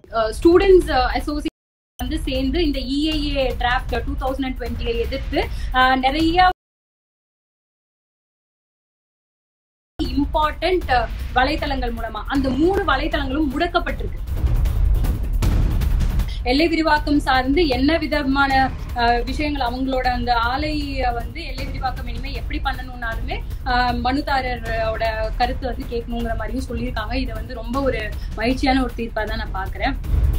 Students association வந்து சேர்ந்து இந்த இஏஏ டிராஃப்ட் டூ தௌசண்ட் டுவெண்ட்டியை எதிர்த்து அஹ், நிறைய இம்பார்ட்டன்ட் வலைத்தளங்கள் மூலமா அந்த மூணு வலைத்தளங்களும் முடக்கப்பட்டிருக்கு எல்லை விரிவாக்கம் சார்ந்து என்ன விதமான அஹ், விஷயங்கள் அவங்களோட அந்த ஆலை வந்து எல்லை விரிவாக்கம் இனிமே எப்படி பண்ணணும்னாலுமே அஹ், மனுதாரரோட கருத்து வந்து கேட்கணுங்கிற மாதிரியும் சொல்லியிருக்காங்க இதை வந்து ரொம்ப ஒரு மகிழ்ச்சியான ஒரு தீர்ப்பா தான் நான் பாக்குறேன்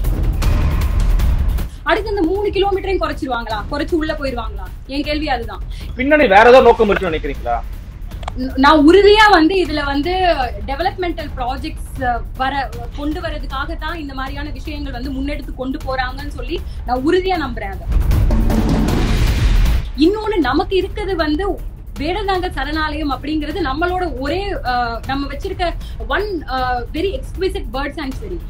அடுத்து இந்த மூணு கிலோமீட்டரையும் குறைச்சிருவாங்களா குறைச்சு உள்ள போயிருவாங்களா என் கேள்வி அதுதான் பின்னணி வேற ஏதாவது நோக்கம் இருக்குன்னு நினைக்கிறீங்களா நான் உறுதியா வந்து இதுல வந்து டெவலப்மெண்டல் ப்ராஜெக்ட்ஸ் வர கொண்டு வரதுக்காக தான் இந்த மாதிரியான விஷயங்கள் வந்து முன்னெடுத்து கொண்டு போறாங்கன்னு சொல்லி நான் உறுதியா நம்புறேன் அதை இன்னொன்னு நமக்கு இருக்கிறது வந்து வேடந்தாங்க சரணாலயம் அப்படிங்கிறது நம்மளோட ஒரே அஹ், நம்ம வச்சிருக்க one very explicit bird sanctuary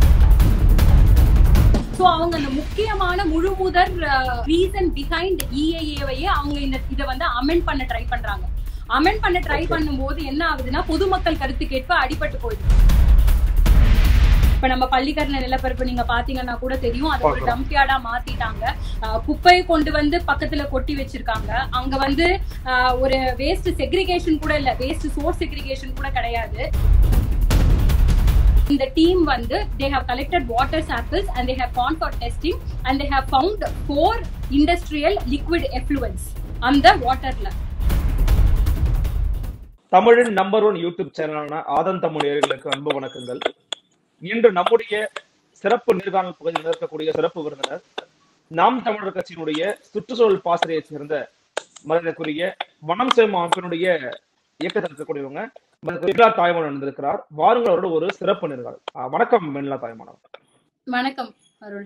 so அவங்க அந்த முக்கியமான முழு முதற் ரீசன் பிஹைண்ட் இஏஏவையே அவங்க இந்த இதை வந்து அமெண்ட் பண்ண ட்ரை பண்றாங்க அமெண்ட் பண்ண ட்ரை பண்ணும்போது என்ன ஆகுதுன்னா பொதுமக்கள் கருத்து கேட்ப அடிபட்டு போயிடுது இப்ப நம்ம பள்ளிக்கரண நிலப்பரப்பு நீங்க பாத்தீங்கன்னா கூட தெரியும் அது ஒரு பார்க்கலாம். டம்ப் யார்டா மாத்திட்டாங்க அஹ், குப்பையை கொண்டு வந்து பக்கத்துல கொட்டி வச்சிருக்காங்க அங்க வந்து அஹ், ஒரு வேஸ்ட் செக்ரிகேஷன் கூட இல்ல வேஸ்ட் சோர்ஸ் செக்ரிகேஷன் கூட கிடையாது இந்த டீம் வந்து they have collected water samples and they have gone for testing and they have found four industrial liquid effluents அந்த வாட்டர்ல தமிழின் நம்பர் ஒன் யூடியூப் சேனலான ஆதன் தமிழ் நேயர்களுக்கு அன்பு வணக்கங்கள் இன்று நம்முடைய சிறப்பு நேர்காணல் பகுதியில் இருக்கக்கூடிய சிறப்பு விருந்தினர் நாம் தமிழர் கட்சியினுடைய சுற்றுச்சூழல் பாசறையைச் சேர்ந்த மரியாதைக்குரிய வனம் சேம அமைப்பினுடைய இயக்கத்தில் இருக்கக்கூடியவங்க வெண்லா தாய்மானவர் வந்திருக்கிறார் வாருங்கள் அவரோட ஒரு சிறப்பு நேர்காணல் ஆஹ் வணக்கம் வெண்லா தாய்மானவர் வணக்கம் அருள்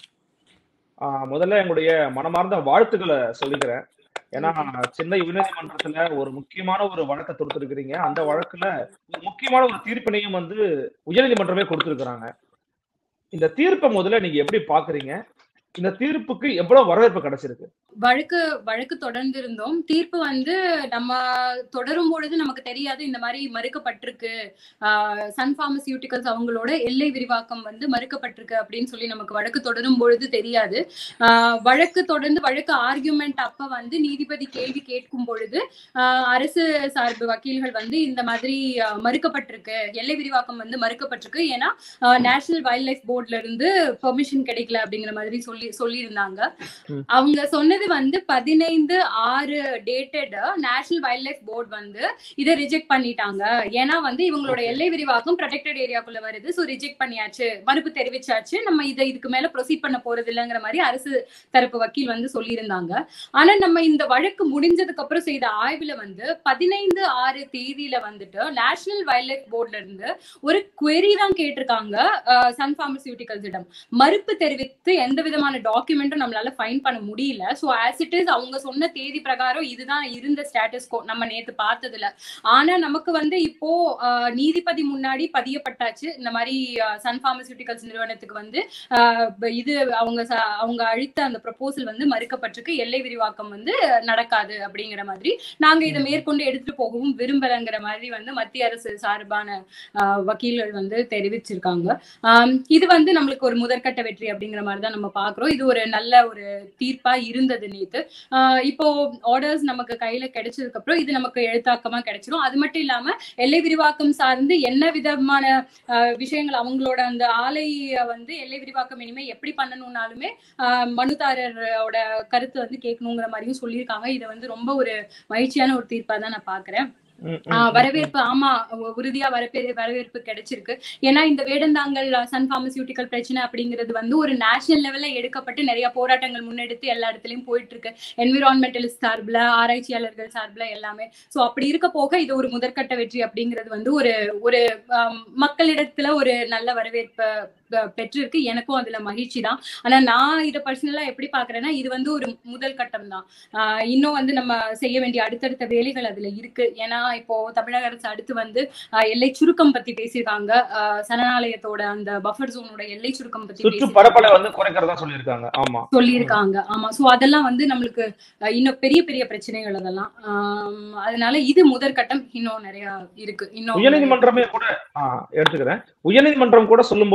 ஆஹ் முதல்ல எங்களுடைய மனமார்ந்த வாழ்த்துக்களை சொல்லிக்கிறேன் ஏன்னா சென்னை உயர்நீதிமன்றத்துல ஒரு முக்கியமான ஒரு வழக்கை தொடுத்திருக்கிறீங்க அந்த வழக்குல ஒரு முக்கியமான ஒரு தீர்ப்பினையும் வந்து உயர்நீதிமன்றமே கொடுத்திருக்கிறாங்க இந்த தீர்ப்பை முதல்ல நீங்க எப்படி பாக்குறீங்க இந்த தீர்ப்புக்கு எவ்வளவு வரவேற்பு கிடைச்சிருக்கு வழக்கு வழக்கு தொடர்ந்து இருந்தோம் தீர்ப்பு வந்து நம்ம தொடரும் பொழுது நமக்கு தெரியாது இந்த மாதிரி மறுக்கப்பட்டிருக்கு சன் பார்மசியூட்டிகல்ஸ் அவங்களோட எல்லை விரிவாக்கம் வந்து மறுக்கப்பட்டிருக்கு அப்படின்னு சொல்லி நமக்கு வழக்கு தொடரும் பொழுது தெரியாது ஆஹ் வழக்கு தொடர்ந்து வழக்கு ஆர்கியூமெண்ட் அப்ப வந்து நீதிபதி கேள்வி கேட்கும் பொழுது ஆஹ் அரசு சார்பு வக்கீல்கள் வந்து இந்த மாதிரி ஆஹ் மறுக்கப்பட்டிருக்கு எல்லை விரிவாக்கம் வந்து மறுக்கப்பட்டிருக்கு ஏன்னா நேஷனல் வைல்ட் லைஃப் போர்ட்ல இருந்து பெர்மிஷன் கிடைக்கல அப்படிங்கிற மாதிரி சொல்லி சொல்லியிருந்தாங்க ம். அவங்க சொன்னது வந்து பதினைந்து ஆறு dated national wild life board வந்து இதை ரிஜெக்ட் பண்ணிட்டாங்க ஏன்னா வந்து இவங்களோட எல்லை விரிவாக்கம் ப்ரொடெக்டட் ஏரியாக்குள்ள வருது ஸோ ரிஜெக்ட் பண்ணியாச்சு மறுப்பு தெரிவிச்சாச்சு நம்ம இதை இதுக்கு மேல ப்ரொசீட் பண்ண போறது இல்லைங்கிற மாதிரி அரசு தரப்பு வக்கீல் வந்து சொல்லியிருந்தாங்க ஆனா நம்ம இந்த வழக்கு முடிஞ்சதுக்கு அப்புறம் செய்த ஆய்வுல வந்து பதினைந்து ஆறு தேதியில வந்துட்டு நேஷனல் வைல்ட் லைஃப் போர்ட்ல இருந்து ஒரு query தான் கேட்டிருக்காங்க சன் பார்மசியூட்டிகல்ஸ் இடம் மறுப்பு தெரிவித்து எந்த விதமான டாக்குமெண்ட்டும் நம்மளால ஃபைன் பண்ண முடியல ஸோ ஆஸ் இட் இஸ் அவங்க சொன்ன தேதி பிரகாரம் இதுதான் இருந்த ஸ்டேட்டஸ் கோ நம்ம நேத்து பார்த்ததுல ஆனா நமக்கு வந்து இப்போ ஆஹ், நீதிபதி முன்னாடி பதியப்பட்டாச்சு இந்த மாதிரி சன் பார்மசியூட்டிகல்ஸ் நிறுவனத்துக்கு வந்து ஆஹ், ப- இது அவங்க ச- அவங்க அழித்த அந்த ப்ரொபோசல் வந்து மறுக்கப்பட்டிருக்கு எல்லை விரிவாக்கம் வந்து நடக்காது அப்படிங்கிற மாதிரி நாங்க இதை மேற்கொண்டு எடுத்துட்டு போகவும் விரும்பலங்கிற மாதிரி வந்து மத்திய அரசு சார்பான ஆஹ், வக்கீல்கள் வந்து தெரிவிச்சிருக்காங்க ஆம், இது வந்து நம்மளுக்கு ஒரு முதற்கட்ட வெற்றி அப்படிங்கிற மாதிரி தான் நம்ம பாக்குறோம் இது ஒரு நல்ல ஒரு தீர்ப்பா இருந்தது நேத்து ஆஹ், இப்போ ஆர்டர்ஸ் நமக்கு கையில கிடைச்சதுக்கு அப்புறம் இது நமக்கு எழுத்தாக்கமா கிடைச்சிரும் அது மட்டும் இல்லாம எல்லை விரிவாக்கம் சார்ந்து என்ன விதமான ஆஹ், விஷயங்கள் அவங்களோட அந்த ஆலை வந்து எல்லை விரிவாக்கம் இனிமே எப்படி பண்ணணும்னாலுமே ஆஹ், மனுதாரரோட கருத்து வந்து கேட்கணுங்கிற மாதிரியும் சொல்லியிருக்காங்க இதை வந்து ரொம்ப ஒரு மகிழ்ச்சியான ஒரு தீர்ப்பா தான் நான் பாக்குறேன் ம், ம், ஆஹ் ம். வரவேற்பு ஆமா உ- உறுதியா வரப்பே வரவேற்பு கிடைச்சிருக்கு ஏன்னா இந்த வேடந்தாங்கல் சன் பார்மசியூட்டிக்கல் பிரச்சனை அப்படிங்கிறது வந்து ஒரு நேஷனல் லெவல்ல எடுக்கப்பட்டு நிறைய போராட்டங்கள் முன்னெடுத்து எல்லா இடத்துலயும் போயிட்டு இருக்கு என்விரான்மெண்டலிஸ்ட் சார்பில் ஆராய்ச்சியாளர்கள் சார்பில் எல்லாமே சோ அப்படி இருக்க போக இது ஒரு முதற்கட்ட வெற்றி அப்படிங்கிறது வந்து ஒரு ஒரு ஆம், மக்களிடத்துல ஒரு நல்ல வரவேற்பு பெ- பெற்றிருக்கு எனக்கும் அதுல மகிழ்ச்சி தான் ஆனா நான் இதை பர்சனலா எப்படி பாக்குறேன்னா இது வந்து ஒரு முதல் கட்டம் தான் ஆஹ் இன்னும் வந்து நம்ம செய்ய வேண்டிய அடுத்தடுத்த வேலைகள் அதுல இருக்கு ஏன்னா இப்போ தமிழக அரசு அடுத்து வந்து ஆஹ் எல்லை சுருக்கம் பத்தி பேசியிருக்காங்க ஆஹ் சரணாலயத்தோட அந்த பஃபர் ஜோனோட எல்லை சுருக்கம் பத்தி சுற்று பேசியிருக்காங்க. பரப்பலை வந்து குறைக்கிறதா சொல்லியிருக்காங்க ஆமா சொல்லியிருக்காங்க ஆமா சோ அதெல்லாம் வந்து நம்மளுக்கு அஹ், இன்னும் பெரிய பெரிய பிரச்சனைகள் அதெல்லாம் ஆம், அதனால இது முதற்கட்டம் இன்னும் நிறைய இருக்கு இன்னும் உயர்நீதிமன்றமே கூட ஆஹ் எடுத்துக்கிறேன் உயர்நீதிமன்றம் கூட சொல்லும்போது உங்கள்ட்ட என்ன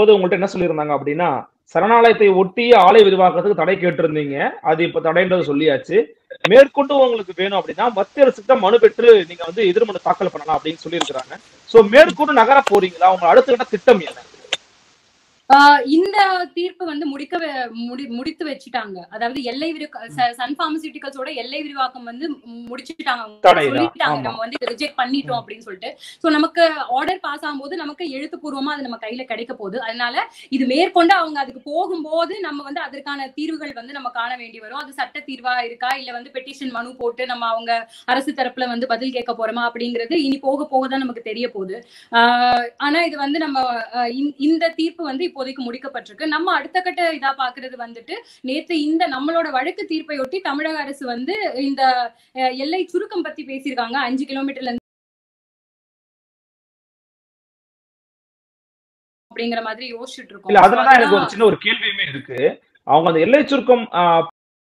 என்ன சொல்லியிருந்தாங்க அப்படின்னா சரணாலயத்தை ஒட்டி ஆலை விரிவாக்கத்துக்கு தடை கேட்டிருந்தீங்க அது இப்ப தடைன்றது சொல்லியாச்சு மேற்கொண்டு உங்களுக்கு வேணும் அப்படின்னா மத்திய அரசுக்கு தான் மனு பெற்று நீங்க வந்து எதிர்மனு தாக்கல் பண்ணலாம் அப்படின்னு சொல்லியிருக்கிறாங்க சோ மேற்கொண்டு நகர போறீங்களா உங்க அடுத்த கட்ட திட்டம் என்ன ஆஹ் இந்த தீர்ப்பு வந்து முடிக்க வே- முடி முடித்து வச்சுட்டாங்க அதாவது எல்லை விரி சன் பார்மசியூட்டிகல்ஸோட எல்லை விரிவாக்கம் வந்து முடிச்சுட்டாங்க அவங்க தடைதான், சொல்லிட்டாங்க ஆமா. நம்ம வந்து ரிஜெக்ட் பண்ணிட்டோம் அப்படின்னு சொல்லிட்டு சோ நமக்கு ஆர்டர் பாஸ் ஆகும்போது நமக்கு எழுத்துப்பூர்வமா அது நம்ம கையில கிடைக்க போகுது அதனால இது மேற்கொண்டு அவங்க அதுக்கு போகும்போது நம்ம வந்து அதற்கான தீர்வுகள் வந்து நம்ம காண வேண்டி வரும் அது சட்ட தீர்வா இருக்கா இல்ல வந்து பெட்டிஷன் மனு போட்டு நம்ம அவங்க அரசு தரப்புல வந்து பதில் கேட்க போறோமா அப்படிங்கிறது இனி போக போக தான் நமக்கு தெரிய போகுது ஆஹ் ஆனா இது வந்து நம்ம ஆஹ் இந்த- இந்த தீர்ப்பு வந்து இப்போதைக்கு முடிக்கப்பட்டிருக்கு நம்ம அடுத்த கட்ட இதா பாக்குறது வந்துட்டு நேத்து இந்த நம்மளோட வழக்கு தீர்ப்பையொட்டி தமிழக அரசு வந்து இந்த அஹ், எல்லை சுருக்கம் பத்தி பேசியிருக்காங்க அஞ்சு கிலோமீட்டர்ல இருந்து அப்படிங்கிற மாதிரி யோசிச்சுட்டு இருக்கோம் இல்ல அதுலதான் எனக்கு அதுதான் ஒரு சின்ன ஒரு கேள்வியுமே இருக்கு அவங்க அந்த எல்லை சுருக்கம் ஆஹ்,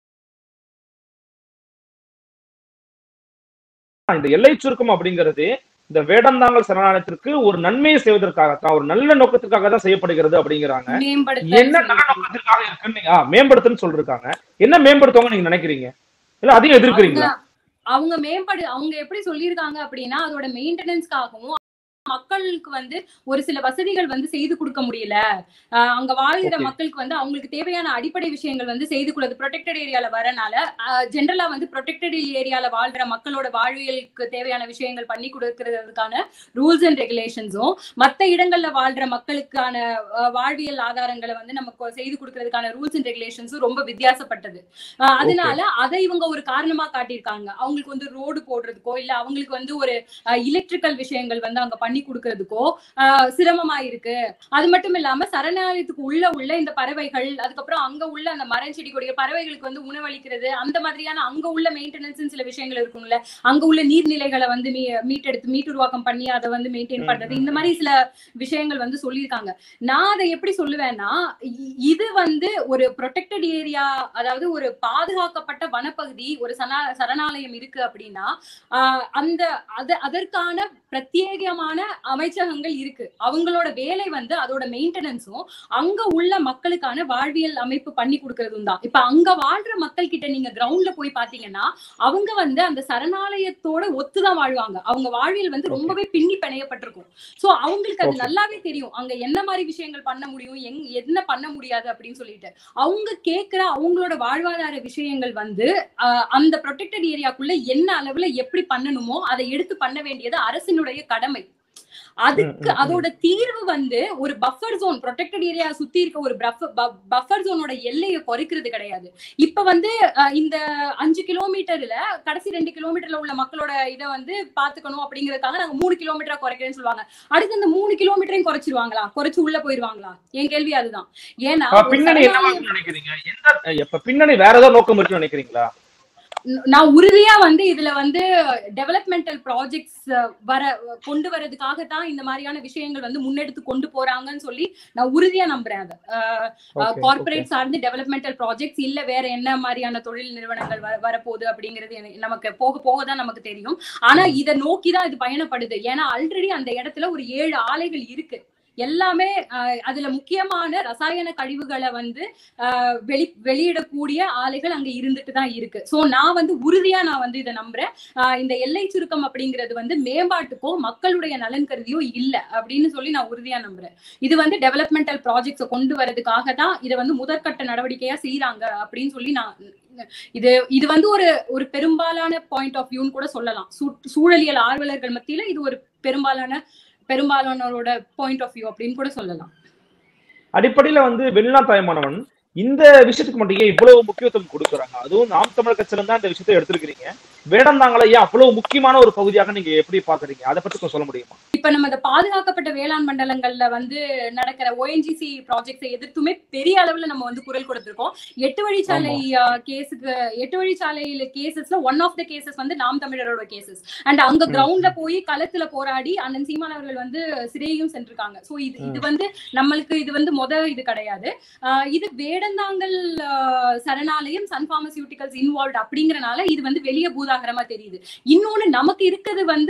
இந்த எல்லை சுருக்கம் அப்படிங்கிறது இந்த வேடந்தாங்கல் சரணாலயத்திற்கு ஒரு நன்மையை செய்வதற்காகத்தான் ஒரு நல்ல நோக்கத்திற்காக தான் செய்யப்படுகிறது அப்படிங்கிறாங்க மேம்படுத்த என்ன நல்ல நோக்கத்திற்காக இருக்குன்னு நீங்க- ஆ, மேம்படுத்துன்னு சொல்லிருக்காங்க என்ன மேம்படுத்துவாங்க நீங்க நினைக்கிறீங்க இல்ல அதையும் எதிர்க்கிறீங்களா அவங்க அவங்க மேம்படு அவங்க எப்படி சொல்லியிருக்காங்க அப்படின்னா அதோட மெயின்டெனன்ஸ்க்காகவும் மக்களுக்கு வந்து ஒரு சில வசதிகள் வந்து செய்து கொடுக்க முடியல ஆஹ் அங்க வாழ்கிற Okay. மக்களுக்கு வந்து அவங்களுக்கு தேவையான அடிப்படை விஷயங்கள் வந்து செய்து கொடுக்குது ப்ரொடெக்டட் ஏரியால வரனால ஜென்ரலா வந்து ப்ரொடெக்டட் ஏரியால வாழ்ற மக்களோட வாழ்வியலுக்கு தேவையான விஷயங்கள் பண்ணி கொடுக்கறதுக்கான ரூல்ஸ் அண்ட் ரெகுலேஷன்ஸும் மத்த இடங்கள்ல வாழ்ற மக்களுக்கான ஆஹ் வாழ்வியல் ஆதாரங்களை வந்து நமக்கு செய்து கொடுக்கறதுக்கான ரூல்ஸ் அண்ட் ரெகுலேஷன்ஸும் ரொம்ப வித்தியாசப்பட்டது ஆஹ் அதனால அதை இவங்க ஒரு காரணமா காட்டியிருக்காங்க அவங்களுக்கு வந்து ரோடு போடுறதுக்கோ இல்ல அவங்களுக்கு வந்து ஒரு எலக்ட்ரிக்கல் விஷயங்கள் வந்து அங்க பண்ணி கொடுக்கறதுக்கோ ஆஹ் சிரமமா இருக்கு அது மட்டும் இல்லாம சரணாலயத்துக்கு உள்ள உள்ள இந்த பறவைகள் அதுக்கப்புறம் அங்க உள்ள அந்த மரம் செடி கொடிய பறவைகளுக்கு வந்து உணவளிக்கிறது அந்த மாதிரியான அங்க உள்ள மெயின்டெனன்ஸ் சில விஷயங்கள் இருக்கும்ல அங்க உள்ள நீர்நிலைகளை வந்து மீ மீட்டெடுத்து மீட்டுருவாக்கம் பண்ணி அதை வந்து மெயின்டைன் ம், பண்றது இந்த மாதிரி சில விஷயங்கள் வந்து சொல்லியிருக்காங்க நான் அதை எப்படி சொல்லுவேன்னா இ- இது வந்து ஒரு ப்ரொடெக்டட் ஏரியா அதாவது ஒரு பாதுகாக்கப்பட்ட வனப்பகுதி ஒரு சனா சரணாலயம் இருக்கு அப்படின்னா ஆஹ் அந்த அது அதற்கான பிரத்யேகமான அமைச்சகங்கள் இருக்கு அவங்களோட வேலை வந்து அதோட மெயின்டெனன்ஸும் அங்க உள்ள மக்களுக்கான வாழ்வியல் அமைப்பு பண்ணி கொடுக்கறதும் தான் இப்ப அங்க வாழ்ற மக்கள் கிட்ட நீங்க கிரவுண்ட்ல போய் பாத்தீங்கன்னா அவங்க வந்து அந்த சரணாலயத்தோட ஒத்துதான் வாழ்வாங்க அவங்க வாழ்வியல் வந்து ரொம்பவே பின்னி பிணையப்பட்டிருக்கும் சோ அவங்களுக்கு அது Okay. நல்லாவே தெரியும் அங்க என்ன மாதிரி விஷயங்கள் பண்ண முடியும் எங் என்ன பண்ண முடியாது அப்படின்னு சொல்லிட்டு அவங்க கேக்குற அவங்களோட வாழ்வாதார விஷயங்கள் வந்து ஆஹ், அந்த ப்ரொடெக்டட் ஏரியாக்குள்ள என்ன அளவுல எப்படி பண்ணணுமோ அதை எடுத்து பண்ண வேண்டியது அரசினுடைய கடமை அதுக்கு ம், ம். அதோட தீர்வு வந்து ஒரு பஃபர் ஜோன் ப்ரொடெக்டட் ஏரியா சுத்தி இருக்க ஒரு பஃபர் ஜோனோட எல்லையை குறைக்கிறது கிடையாது இப்ப வந்து அஹ், இந்த அஞ்சு கிலோமீட்டர்ல கடைசி ரெண்டு கிலோமீட்டர்ல உள்ள மக்களோட இதை வந்து பாத்துக்கணும் அப்படிங்கறதுக்காக நாங்க மூணு கிலோமீட்டரா குறைக்கிறேன்னு சொல்லுவாங்க அடுத்து அந்த மூணு கிலோமீட்டரையும் குறைச்சிருவாங்களா குறைச்சு உள்ள போயிருவாங்களா என் கேள்வி அதுதான் ஏன்னா அப்ப ஒரு பின்னணி என்ன சரணாலயம் நினைக்கிறீங்க எந்த இப்ப பின்னணி வேற ஏதாவது நோக்கம் இருக்குன்னு நினைக்கிறீங்களா நான் உறுதியா வந்து இதுல வந்து டெவலப்மெண்டல் ப்ராஜெக்ட்ஸ் வர கொண்டு வரதுக்காக தான் இந்த மாதிரியான விஷயங்கள் வந்து முன்னெடுத்து கொண்டு போறாங்கன்னு சொல்லி நான் உறுதியா நம்புறேன் அதை Okay, கார்பரேட் சார்ந்து டெவலப்மெண்டல் ப்ராஜெக்ட்ஸ் இல்ல வேற என்ன மாதிரியான தொழில் நிறுவனங்கள் வர- வரப்போகுது அப்படிங்கிறது எனக்கு- நமக்கு போக போக தான் நமக்கு தெரியும் ஆனா இதை நோக்கி தான் இது பயணப்படுது ஏன்னா ஆல்ரெடி அந்த இடத்துல ஒரு ஏழு ஆலைகள் இருக்கு எல்லாமே அஹ், அதுல முக்கியமான ரசாயன கழிவுகளை வந்து அஹ், வெளி வெளியிடக்கூடிய ஆலைகள் அங்க இருந்துட்டு தான் இருக்கு சோ நான் வந்து உறுதியா நான் வந்து இதை நம்புறேன் அஹ், இந்த எல்லை சுருக்கம் அப்படிங்கிறது வந்து மேம்பாட்டுக்கோ மக்களுடைய நலன் கருதியோ இல்ல அப்படின்னு சொல்லி நான் உறுதியா நம்புறேன் இது வந்து டெவலப்மெண்டல் ப்ராஜெக்ட்ஸை கொண்டு வரதுக்காக தான் இதை வந்து முதற்கட்ட நடவடிக்கையா செய்யறாங்க அப்படின்னு சொல்லி நான் இது இது வந்து ஒரு ஒரு பெரும்பாலான பாயிண்ட் ஆஃப் வியூன்னு கூட சொல்லலாம் சூ- சூழலியல் ஆர்வலர்கள் மத்தியில இது ஒரு பெரும்பாலான பெரும்பாலானோரோட பாயிண்ட் ஆஃப் வியூ அப்படின்னு கூட சொல்லலாம் அடிப்படையில வந்து வெளிநாட்டாயமானவன் இந்த விஷயத்துக்கு மட்டும் ஏன் இவ்வளவு முக்கியத்துவம் கொடுக்குறாங்க அதுவும் நாம் தமிழர் கட்சியில தான் இந்த விஷயத்தை எடுத்திருக்கிறீங்க வேடந்தாங்களை ஏன் அவ்வளவு முக்கியமான ஒரு பகுதியாக நீங்க எப்படி பாக்குறீங்க அதை பத்தி கொஞ்சம் சொல்ல முடியுமா இப்ப நம்ம இந்த பாதுகாக்கப்பட்ட வேளாண் மண்டலங்கள்ல வந்து நடக்கிற ஓஎன்ஜிசி ப்ராஜெக்ட்ஸை எதிர்த்துமே பெரிய அளவுல நம்ம வந்து குரல் கொடுத்திருக்கோம் எட்டு வழிச்சாலை கேஸுக்கு எட்டு வழிச்சாலையில கேசஸ்ல ஒன் ஆஃப் த கேசஸ் வந்து நாம் தமிழரோட கேசஸ் அண்ட் அங்க ம். கிரவுண்ட்ல போய் களத்துல போராடி அண்ணன் சீமான் அவர்கள் வந்து சிறையும் சென்றிருக்காங்க சோ இது இது வந்து நம்மளுக்கு இது வந்து மொத இது கிடையாது ஆஹ் இது வேடந்தாங்கல் ஆஹ் சரணாலயம் சன் பார்மசியூட்டிகல்ஸ் இன்வால்வ் அப்படிங்கறனால இது வந்து வெளிய பூதாகரமா தெரியுது இன்னொன்னு நமக்கு இருக்கிறது வந்து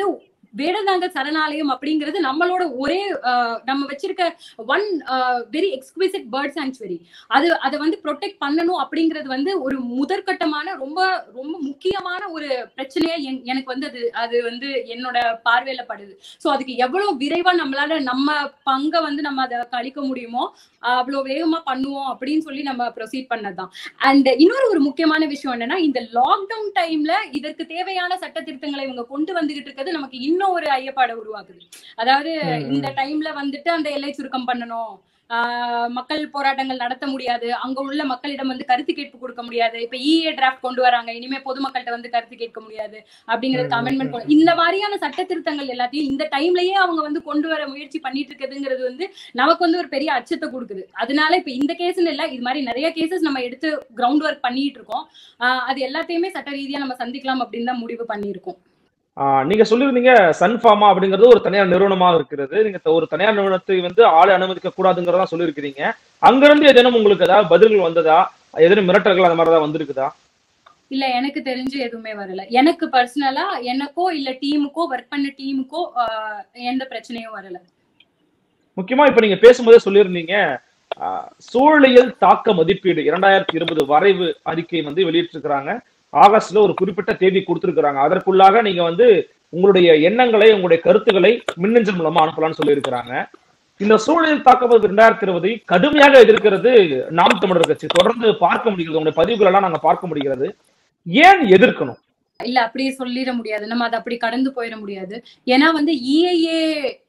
வேடந்தாங்கல் சரணாலயம் அப்படிங்கிறது நம்மளோட ஒரே அஹ், நம்ம வச்சிருக்க one very exquisite bird sanctuary அது அதை வந்து ப்ரொடெக்ட் பண்ணணும் அப்படிங்கிறது வந்து ஒரு முதற்கட்டமான ரொம்ப ரொம்ப முக்கியமான ஒரு பிரச்சனையா என்- எனக்கு வந்து அது அது வந்து என்னோட பார்வையில படுது சோ அதுக்கு எவ்வளவு விரைவா நம்மளால நம்ம பங்கை வந்து நம்ம அதை கழிக்க முடியுமோ அஹ், அவ்வளவு வேகமா பண்ணுவோம் அப்படின்னு சொல்லி நம்ம ப்ரொசீட் பண்ணதுதான் அண்ட் இன்னொரு ஒரு முக்கியமான விஷயம் என்னன்னா இந்த லாக்டவுன் டைம்ல இதற்கு தேவையான சட்ட திருத்தங்களை இவங்க கொண்டு வந்துகிட்டு இருக்கிறது நமக்கு இன்னும் ஒரு ஐயப்பாடை உருவாக்குது அதாவது ம், ம். இந்த டைம்ல வந்துட்டு அந்த எல்லை சுருக்கம் பண்ணணும் ஆஹ் மக்கள் போராட்டங்கள் நடத்த முடியாது அங்க உள்ள மக்களிடம் வந்து கருத்து கேட்பு கொடுக்க முடியாது இப்ப இஏ டிராஃப்ட் கொண்டு வராங்க இனிமே பொதுமக்கள்கிட்ட வந்து கருத்து கேட்க முடியாது அப்படிங்கறதுக்கு ம், ம், அமெண்ட்மெண்ட் இந்த மாதிரியான சட்ட திருத்தங்கள் எல்லாத்தையும் இந்த டைம்லயே அவங்க வந்து கொண்டு வர முயற்சி பண்ணிட்டு இருக்குதுங்கிறது வந்து நமக்கு வந்து ஒரு பெரிய அச்சத்தை கொடுக்குது அதனால இப்ப இந்த கேஸ்னு இல்ல இது மாதிரி நிறைய கேசஸ் நம்ம எடுத்து கிரவுண்ட் ஒர்க் பண்ணிட்டு இருக்கோம் ஆஹ் அது எல்லாத்தையுமே சட்ட ரீதியா நம்ம சந்திக்கலாம் அப்படின்னு தான் முடிவு பண்ணியிருக்கோம் ஆஹ் நீங்க சொல்லியிருந்தீங்க சன்ஃபார்மா அப்படிங்கிறது ஒரு தனியார் நிறுவனமாக இருக்கிறது நீங்க த- ஒரு தனியார் நிறுவனத்தை வந்து ஆளை அனுமதிக்க கூடாதுங்கிறதா சொல்லியிருக்கிறீங்க அங்கிருந்து ஏதேனும் உங்களுக்கு ஏதாவது பதில்கள் வந்ததா ஏதேனும் மிரட்டல்கள் அந்த மாதிரி தான் வந்திருக்குதா இல்ல எனக்கு தெரிஞ்சு எதுவுமே வரல எனக்கு பர்சனலா எனக்கோ இல்ல டீமுக்கோ ஒர்க் பண்ண டீமுக்கோ எந்த பிரச்சனையும் வரல முக்கியமா இப்ப நீங்க பேசும்போதே சொல்லியிருந்தீங்க ஆஹ் சூழலியல் தாக்க மதிப்பீடு இரண்டாயிரத்தி இருபது வரைவு அறிக்கை வந்து வெளியிட்டிருக்கிறாங்க ஆகஸ்ட்ல ஒரு குறிப்பிட்ட தேதி கொடுத்திருக்கிறாங்க அதற்குள்ளாக நீங்க வந்து உங்களுடைய எண்ணங்களை உங்களுடைய கருத்துக்களை மின்னஞ்சல் மூலமா அனுப்பலாம்னு சொல்லியிருக்கிறாங்க இந்த சூழலில் தாக்கப்பது இரண்டாயிரத்தி இருபதை கடுமையாக எதிர்க்கிறது நாம் தமிழர் கட்சி தொடர்ந்து பார்க்க முடிகிறது உங்களுடைய பதிவுகள் எல்லாம் நாங்க பார்க்க முடிகிறது ஏன் எதிர்க்கணும் இல்ல அப்படியே சொல்லிட முடியாது நம்ம அதை அப்படி கடந்து போயிட முடியாது ஏன்னா வந்து இஐஏ